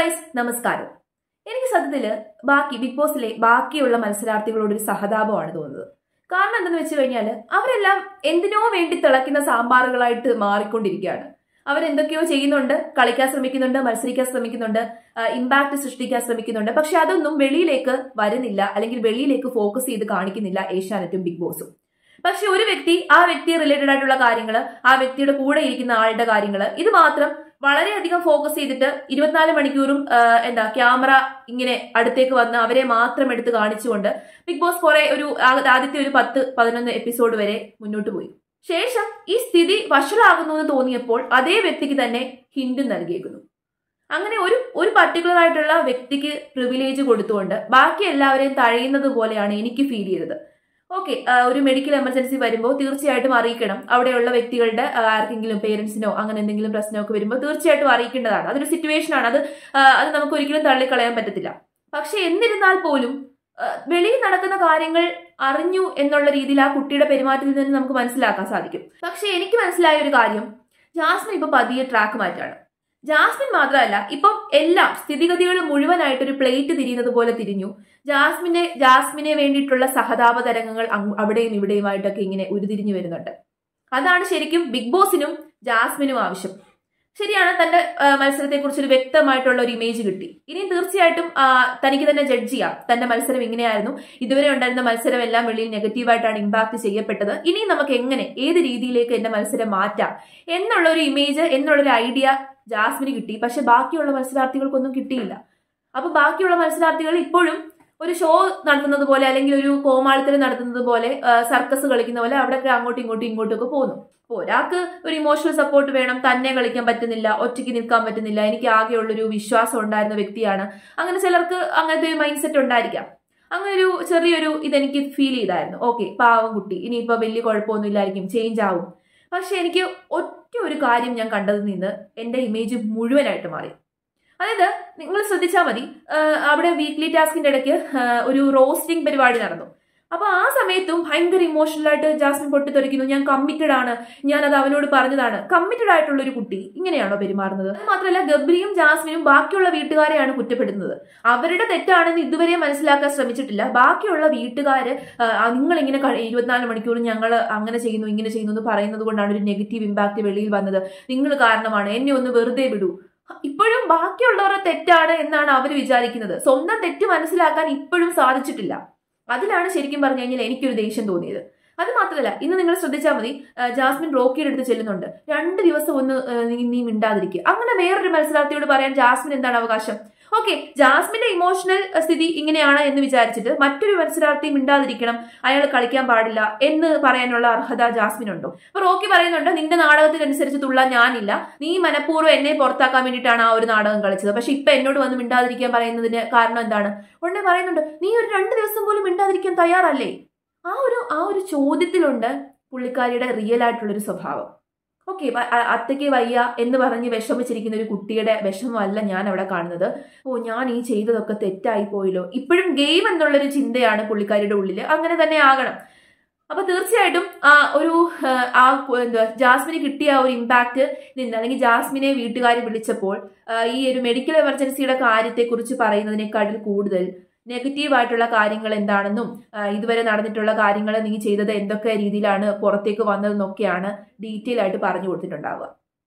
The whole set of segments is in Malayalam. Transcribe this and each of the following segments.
ഗൈസ് നമസ്കാരം എനിക്ക് സത്യത്തില് ബാക്കി ബിഗ് ബോസിലെ ബാക്കിയുള്ള മത്സരാർത്ഥികളോട് ഒരു സഹതാപമാണ് തോന്നുന്നത് കാരണം എന്തെന്ന് വെച്ച് കഴിഞ്ഞാൽ അവരെല്ലാം എന്തിനോ വേണ്ടി തിളയ്ക്കുന്ന സാമ്പാറുകളായിട്ട് മാറിക്കൊണ്ടിരിക്കുകയാണ് അവരെന്തൊക്കെയോ ചെയ്യുന്നുണ്ട് കളിക്കാൻ ശ്രമിക്കുന്നുണ്ട് മത്സരിക്കാൻ ശ്രമിക്കുന്നുണ്ട് ഇമ്പാക്ട് സൃഷ്ടിക്കാൻ ശ്രമിക്കുന്നുണ്ട് പക്ഷെ അതൊന്നും വെളിയിലേക്ക് വരുന്നില്ല അല്ലെങ്കിൽ വെളിയിലേക്ക് ഫോക്കസ് ചെയ്ത് കാണിക്കുന്നില്ല ഏഷ്യാനെറ്റും ബിഗ് ബോസും പക്ഷെ ഒരു വ്യക്തി ആ വ്യക്തി റിലേറ്റഡ് ആയിട്ടുള്ള കാര്യങ്ങൾ ആ വ്യക്തിയുടെ കൂടെ ഇരിക്കുന്ന ആളുടെ കാര്യങ്ങൾ ഇത് മാത്രം വളരെയധികം ഫോക്കസ് ചെയ്തിട്ട് ഇരുപത്തിനാല് മണിക്കൂറും ആ, എന്താ ക്യാമറ ഇങ്ങനെ അടുത്തേക്ക് വന്ന് അവരെ മാത്രം എടുത്ത് കാണിച്ചുകൊണ്ട് ബിഗ് ബോസ് കുറെ ഒരു ആ- ആദ്യത്തെ ഒരു പത്ത് പതിനൊന്ന് എപ്പിസോഡ് വരെ മുന്നോട്ട് പോയി ശേഷം ഈ സ്ഥിതി വഷളാകുന്നു എന്ന് തോന്നിയപ്പോൾ അതേ വ്യക്തിക്ക് തന്നെ ഹിന്റ് നൽകിയേക്കുന്നു അങ്ങനെ ഒരു ഒരു പർട്ടിക്കുലർ ആയിട്ടുള്ള വ്യക്തിക്ക് പ്രിവിലേജ് കൊടുത്തുകൊണ്ട് ബാക്കി എല്ലാവരെയും തഴയുന്നത് പോലെയാണ് എനിക്ക് ഫീൽ ചെയ്തത് ഓക്കെ ഒരു മെഡിക്കൽ എമർജൻസി വരുമ്പോൾ തീർച്ചയായിട്ടും അറിയിക്കണം അവിടെയുള്ള വ്യക്തികളുടെ ആ, ആർക്കെങ്കിലും പേരൻസിനോ അങ്ങനെ എന്തെങ്കിലും പ്രശ്നമൊക്കെ വരുമ്പോൾ തീർച്ചയായിട്ടും അറിയിക്കേണ്ടതാണ് അതൊരു സിറ്റുവേഷൻ ആണ് അത് ആ, അത് നമുക്ക് ഒരിക്കലും തള്ളിക്കളയാൻ പറ്റത്തില്ല പക്ഷെ എന്നിരുന്നാൽ പോലും ആ, വെളിയിൽ നടക്കുന്ന കാര്യങ്ങൾ അറിഞ്ഞു എന്നുള്ള രീതിയിൽ ആ കുട്ടിയുടെ പെരുമാറ്റത്തിൽ നിന്ന് നമുക്ക് മനസ്സിലാക്കാൻ സാധിക്കും പക്ഷെ എനിക്ക് മനസ്സിലായ ഒരു കാര്യം ജാസ്മിൻ ഇപ്പൊ പതിയെ ട്രാക്ക് മാറ്റാണ് ജാസ്മിൻ മാത്രമല്ല ഇപ്പം എല്ലാം സ്ഥിതിഗതികൾ മുഴുവനായിട്ട് ഒരു പ്ലേറ്റ് തിരിയുന്നത് പോലെ തിരിഞ്ഞു ജാസ്മിനെ ജാസ്മിനെ വേണ്ടിയിട്ടുള്ള സഹതാപ തരംഗങ്ങൾ അങ്ങ് അവിടെയും ഇവിടെയുമായിട്ടൊക്കെ ഇങ്ങനെ ഉരുതിരിഞ്ഞു വരുന്നുണ്ട് അതാണ് ശരിക്കും ബിഗ് ബോസിനും ജാസ്മിനും ആവശ്യം ശരിയാണ് തന്റെ ആ, മത്സരത്തെക്കുറിച്ച് ഒരു വ്യക്തമായിട്ടുള്ള ഒരു ഇമേജ് കിട്ടി ഇനിയും തീർച്ചയായിട്ടും ആ, തനിക്ക് തന്നെ ജഡ്ജ് ചെയ്യാം തന്റെ മത്സരം ഇങ്ങനെയായിരുന്നു ഇതുവരെ ഉണ്ടായിരുന്ന മത്സരം എല്ലാം വെളിയിൽ നെഗറ്റീവായിട്ടാണ് ഇമ്പാക്ട് ചെയ്യപ്പെട്ടത് ഇനിയും നമുക്ക് എങ്ങനെ ഏത് രീതിയിലേക്ക് എന്റെ മത്സരം മാറ്റാം എന്നുള്ള ഒരു ഇമേജ് എന്നുള്ള ഒരു ഐഡിയ ജാസ്മിന് കിട്ടി പക്ഷെ ബാക്കിയുള്ള മത്സരാർത്ഥികൾക്കൊന്നും കിട്ടിയില്ല അപ്പൊ ബാക്കിയുള്ള മത്സരാർത്ഥികൾ ഇപ്പോഴും ഒരു ഷോ നടത്തുന്നത് പോലെ അല്ലെങ്കിൽ ഒരു കോമാളിത്തരം നടത്തുന്നത് പോലെ ആ, സർക്കസ് കളിക്കുന്ന പോലെ അവിടെയൊക്കെ അങ്ങോട്ടും ഇങ്ങോട്ടും ഇങ്ങോട്ടും ഒക്കെ പോകുന്നു അപ്പൊ ഒരാൾക്ക് ഒരു ഇമോഷണൽ സപ്പോർട്ട് വേണം തന്നെ കളിക്കാൻ പറ്റുന്നില്ല ഒറ്റയ്ക്ക് നിൽക്കാൻ പറ്റുന്നില്ല എനിക്ക് ആകെയുള്ളൊരു വിശ്വാസം ഉണ്ടായിരുന്ന വ്യക്തിയാണ് അങ്ങനെ ചിലർക്ക് അങ്ങനത്തെ ഒരു മൈൻഡ് സെറ്റ് ഉണ്ടായിരിക്കാം അങ്ങനെ ഒരു ചെറിയൊരു ഇതെനിക്ക് ഫീൽ ചെയ്തായിരുന്നു ഓക്കെ പാവം കുട്ടി ഇനിയിപ്പോ വലിയ കുഴപ്പമൊന്നും ഇല്ലായിരിക്കും ചേഞ്ച് ആവും പക്ഷെ എനിക്ക് ഒറ്റ ഒരു കാര്യം ഞാൻ കണ്ടതിൽ നിന്ന് എന്റെ ഇമേജ് മുഴുവനായിട്ട് മാറി അതായത് നിങ്ങൾ ശ്രദ്ധിച്ചാൽ മതി ആ, അവിടെ വീക്ക്ലി ടാസ്കിന്റെ ഇടയ്ക്ക് ആ, ഒരു റോസ്റ്റിംഗ് പരിപാടി നടന്നു അപ്പൊ ആ സമയത്തും ഭയങ്കര ഇമോഷണൽ ആയിട്ട് ജാസ്മിൻ പൊട്ടിത്തെറിക്കുന്നു ഞാൻ കമ്മിറ്റഡ് ആണ് ഞാൻ അത് അവനോട് പറഞ്ഞതാണ് കമ്മിറ്റഡ് ആയിട്ടുള്ള ഒരു കുട്ടി ഇങ്ങനെയാണോ പെരുമാറുന്നത് അത് മാത്രമല്ല ഗബ്രിയും ജാസ്മിനും ബാക്കിയുള്ള വീട്ടുകാരെയാണ് കുറ്റപ്പെടുന്നത് അവരുടെ തെറ്റാണെന്ന് ഇതുവരെ മനസ്സിലാക്കാൻ ശ്രമിച്ചിട്ടില്ല ബാക്കിയുള്ള വീട്ടുകാര് ആ, നിങ്ങൾ ഇങ്ങനെ ക- ഇരുപത്തിനാല് മണിക്കൂർ ഞങ്ങൾ അങ്ങനെ ചെയ്യുന്നു ഇങ്ങനെ ചെയ്യുന്നു എന്ന് പറയുന്നത് കൊണ്ടാണ് ഒരു നെഗറ്റീവ് ഇമ്പാക്ട് വെളിയിൽ വന്നത് നിങ്ങൾ കാരണമാണ് എന്നെ ഒന്ന് വെറുതെ വിടൂ ഇപ്പോഴും ബാക്കിയുള്ളവരുടെ തെറ്റാണ് എന്നാണ് അവർ വിചാരിക്കുന്നത് സ്വന്തം തെറ്റ് മനസ്സിലാക്കാൻ ഇപ്പോഴും സാധിച്ചിട്ടില്ല അതിലാണ് ശരിക്കും പറഞ്ഞു കഴിഞ്ഞാൽ എനിക്കൊരു ദേഷ്യം തോന്നിയത് അത് മാത്രമല്ല ഇന്ന് നിങ്ങൾ ശ്രദ്ധിച്ചാൽ മതി ആ, ജാസ്മിൻ റോക്കിയുടെ അടുത്ത് ചെല്ലുന്നുണ്ട് രണ്ട് ദിവസം ഒന്ന് ആ, നീ നീ മിണ്ടാതിരിക്കുക അങ്ങനെ വേറൊരു മത്സരാർത്ഥിയോട് പറയാൻ ജാസ്മിൻ എന്താണ് അവകാശം ഓക്കെ ജാസ്മിന്റെ ഇമോഷണൽ സ്ഥിതി ഇങ്ങനെയാണ് എന്ന് വിചാരിച്ചിട്ട് മറ്റൊരു മത്സരാർത്ഥി മിണ്ടാതിരിക്കണം അയാൾ കളിക്കാൻ പാടില്ല എന്ന് പറയാനുള്ള അർഹത ജാസ്മിനുണ്ടോ അപ്പൊ റോക്കി പറയുന്നുണ്ട് നിന്റെ നാടകത്തിനനുസരിച്ച് തുള്ളാൻ ഞാനില്ല നീ മനഃപൂർവ്വം എന്നെ പുറത്താക്കാൻ വേണ്ടിയിട്ടാണ് ആ ഒരു നാടകം കളിച്ചത് പക്ഷെ ഇപ്പൊ എന്നോട് വന്ന് മിണ്ടാതിരിക്കാൻ പറയുന്നതിന് കാരണം എന്താണ് ഉടനെ പറയുന്നുണ്ട് നീ ഒരു രണ്ട് ദിവസം പോലും മിണ്ടാതിരിക്കാൻ തയ്യാറല്ലേ ആ ഒരു ആ ഒരു ചോദ്യത്തിലുണ്ട് പുള്ളിക്കാരിയുടെ റിയൽ ആയിട്ടുള്ളൊരു സ്വഭാവം ഓക്കെ അത്തയ്ക്ക് വയ്യ എന്ന് പറഞ്ഞ് വിഷമിച്ചിരിക്കുന്ന ഒരു കുട്ടിയുടെ വിഷമമല്ല ഞാൻ അവിടെ കാണുന്നത് ഓ ഞാൻ ഈ ചെയ്തതൊക്കെ തെറ്റായി പോയല്ലോ ഇപ്പോഴും ഗെയിം എന്നുള്ളൊരു ചിന്തയാണ് പുള്ളിക്കാരിയുടെ ഉള്ളിൽ അങ്ങനെ തന്നെ ആകണം അപ്പൊ തീർച്ചയായിട്ടും ആ ഒരു ആ, ആ കു- എന്തുവാ ജാസ്മിന് കിട്ടിയ ആ ഒരു ഇമ്പാക്ട് നിന്ന് അല്ലെങ്കിൽ ജാസ്മിനെ വീട്ടുകാർ വിളിച്ചപ്പോൾ ആ, ഈ ഒരു മെഡിക്കൽ എമർജൻസിയുടെ കാര്യത്തെക്കുറിച്ച് പറയുന്നതിനേക്കാട്ടിൽ കൂടുതൽ നെഗറ്റീവ് ആയിട്ടുള്ള കാര്യങ്ങൾ എന്താണെന്നും ആ, ഇതുവരെ നടന്നിട്ടുള്ള കാര്യങ്ങൾ നീ ചെയ്തത് എന്തൊക്കെ രീതിയിലാണ് പുറത്തേക്ക് വന്നതെന്നൊക്കെയാണ് ഡീറ്റെയിൽ ആയിട്ട് പറഞ്ഞു കൊടുത്തിട്ടുണ്ടാവുക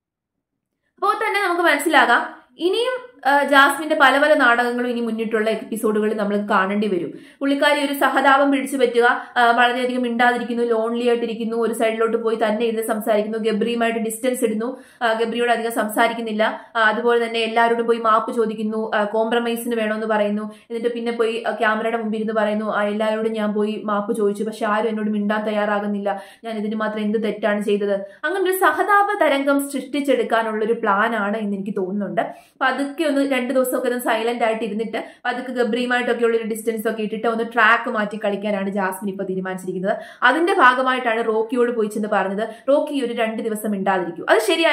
അപ്പോൾ തന്നെ നമുക്ക് മനസ്സിലാകാം ഇനിയും ആ, ജാസ്മിന്റെ പല പല നാടകങ്ങളും ഇനി മുന്നിട്ടുള്ള എപ്പിസോഡുകളിൽ നമ്മൾ കാണേണ്ടി വരും പുള്ളിക്കാരി ഒരു സഹതാപം പിടിച്ചു പറ്റുക ആ, വളരെയധികം മിണ്ടാതിരിക്കുന്നു ലോൺലി ആയിട്ടിരിക്കുന്നു ഒരു സൈഡിലോട്ട് പോയി തന്നെ ഇരുന്ന് സംസാരിക്കുന്നു ഗബ്രിയുമായിട്ട് ഡിസ്റ്റൻസ് ഇടുന്നു ആ, ഗബ്രിയോട് അധികം സംസാരിക്കുന്നില്ല ആ, അതുപോലെ തന്നെ എല്ലാവരോടും പോയി മാപ്പ് ചോദിക്കുന്നു കോംപ്രമൈസിന് വേണമെന്ന് പറയുന്നു എന്നിട്ട് പിന്നെ പോയി ആ, ക്യാമറയുടെ മുമ്പിൽ ഇരുന്ന് പറയുന്നു ആ, എല്ലാവരോടും ഞാൻ പോയി മാപ്പ് ചോദിച്ചു പക്ഷെ ആരും എന്നോട് മിണ്ടാൻ തയ്യാറാകുന്നില്ല ഞാൻ ഇതിന് മാത്രം എന്ത് തെറ്റാണ് ചെയ്തത് അങ്ങനെ ഒരു സഹതാപ തരംഗം സൃഷ്ടിച്ചെടുക്കാനുള്ള ഒരു പ്ലാൻ ആണ് എന്ന് എനിക്ക് തോന്നുന്നുണ്ട് അപ്പൊ അതൊക്കെ ഒന്ന് രണ്ട് ദിവസമൊക്കെ ഒന്ന് സൈലന്റ് ആയിട്ട് ഇരുന്നിട്ട് അതൊക്കെ ഗബ്രിയുമായിട്ടൊക്കെ ഉള്ള ഒരു ഡിസ്റ്റൻസ് ഒക്കെ ഇട്ടിട്ട് ഒന്ന് ട്രാക്ക് മാറ്റി കളിക്കാനാണ് ജാസ്മിൻ ഇപ്പൊ തീരുമാനിച്ചിരിക്കുന്നത് അതിന്റെ ഭാഗമായിട്ടാണ് റോക്കിയോട് പോയി ചെന്ന് പറഞ്ഞത് റോക്കി ഒരു രണ്ട് ദിവസം മിണ്ടാതിരിക്കൂ അത് ശരിയായില്ല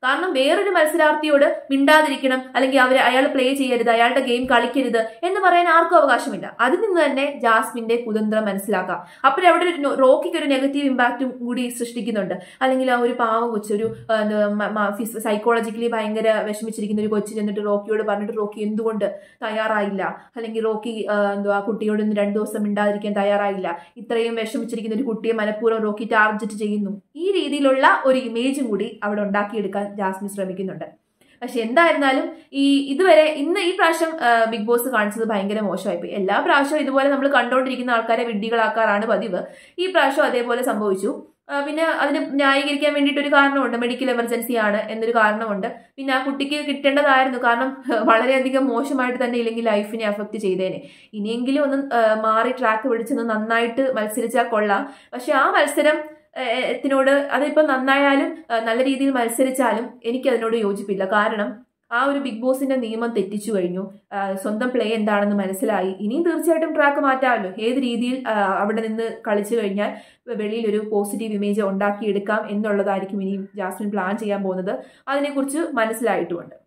കാരണം വേറൊരു മത്സരാർത്ഥിയോട് മിണ്ടാതിരിക്കണം അല്ലെങ്കിൽ അവർ അയാൾ പ്ലേ ചെയ്യരുത് അയാളുടെ ഗെയിം കളിക്കരുത് എന്ന് പറയാൻ ആർക്കും അവകാശമില്ല അതിൽ നിന്ന് തന്നെ ജാസ്മിന്റെ കുതന്ത്രം മനസ്സിലാക്കാം അപ്പോൾ അവിടെ ഒരു നോ- റോക്കിക്ക് ഒരു നെഗറ്റീവ് ഇമ്പാക്റ്റും കൂടി സൃഷ്ടിക്കുന്നുണ്ട് അല്ലെങ്കിൽ ആ ഒരു പാവം കൊച്ചു ഒരു സൈക്കോളജിക്കലി ഭയങ്കര വിഷമിച്ചിരിക്കുന്ന ഒരു കൊച്ചു ചെന്നിട്ട് റോക്കിയോട് പറഞ്ഞിട്ട് റോക്കി എന്തുകൊണ്ട് തയ്യാറായില്ല അല്ലെങ്കിൽ റോക്കി ആ, എന്തുവാ കുട്ടിയോട് ഇന്ന് രണ്ടു ദിവസം മിണ്ടാതിരിക്കാൻ തയ്യാറായില്ല ഇത്രയും വിഷമിച്ചിരിക്കുന്ന ഒരു കുട്ടിയെ മനഃപൂർവ്വം റോക്കി ടാർഗറ്റ് ചെയ്യുന്നു ഈ രീതിയിലുള്ള ഒരു ഇമേജും കൂടി അവിടെ ഉണ്ടാക്കിയെടുക്കാൻ ജാസ്മിൻ ശ്രമിക്കുന്നുണ്ട് പക്ഷെ എന്തായിരുന്നാലും ഈ ഇതുവരെ ഇന്ന് ഈ പ്രാവശ്യം ആ, ബിഗ് ബോസ് കാണിച്ചത് ഭയങ്കര മോശമായിപ്പോയി എല്ലാ പ്രാവശ്യവും ഇതുപോലെ നമ്മൾ കണ്ടുകൊണ്ടിരിക്കുന്ന ആൾക്കാരെ വിഡ്ഢികളാക്കാറാണ് പതിവ് ഈ പ്രാവശ്യം അതേപോലെ സംഭവിച്ചു ആ, പിന്നെ അതിന് ന്യായീകരിക്കാൻ വേണ്ടിയിട്ട് ഒരു കാരണമുണ്ട് മെഡിക്കൽ എമർജൻസി ആണ് എന്നൊരു കാരണമുണ്ട് പിന്നെ ആ കുട്ടിക്ക് കിട്ടേണ്ടതായിരുന്നു കാരണം വളരെയധികം മോശമായിട്ട് തന്നെ ഇല്ലെങ്കിൽ ലൈഫിനെ അഫക്റ്റ് ചെയ്തേനെ ഇനിയെങ്കിലും ഒന്ന് ആ, മാറി ട്രാക്ക് പിടിച്ചൊന്ന് നന്നായിട്ട് മത്സരിച്ചാൽ കൊള്ളാം പക്ഷെ ആ മത്സരം ഏഹ്, ത്തിനോട് അതിപ്പം നന്നായാലും ആ, നല്ല രീതിയിൽ മത്സരിച്ചാലും എനിക്ക് അതിനോട് യോജിപ്പില്ല കാരണം ആ ഒരു ബിഗ് ബോസിന്റെ നിയമം തെറ്റിച്ചു കഴിഞ്ഞു ആ, സ്വന്തം പ്ലേ എന്താണെന്ന് മനസ്സിലായി ഇനിയും തീർച്ചയായിട്ടും ട്രാക്ക് മാറ്റാമല്ലോ ഏത് രീതിയിൽ ആ, അവിടെ നിന്ന് കളിച്ചു കഴിഞ്ഞാൽ വെളിയിൽ ഒരു പോസിറ്റീവ് ഇമേജ് ഉണ്ടാക്കിയെടുക്കാം എന്നുള്ളതായിരിക്കും ഇനിയും ജാസ്മിൻ പ്ലാൻ ചെയ്യാൻ പോകുന്നത് അതിനെക്കുറിച്ച് മനസ്സിലായിട്ടുമുണ്ട്